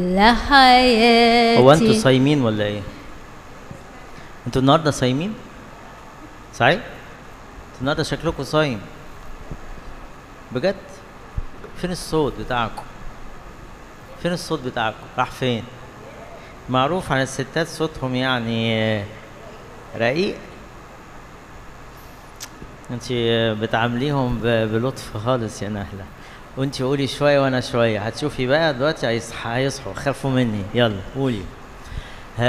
لحياتي هو انتوا صايمين ولا ايه انتوا النهارده صايمين صحيح انتوا النهارده شكلكم صايم بجد فين الصوت بتاعكم فين الصوت بتاعكم راح فين معروف عن الستات صوتهم يعني آه، رقيق انت بتعامليهم ب- بلطف خالص يا نهله وانت قولي شويه وانا شويه هتشوفي بقى دلوقتي هيصحى هيصحوا خافوا مني يلا قولي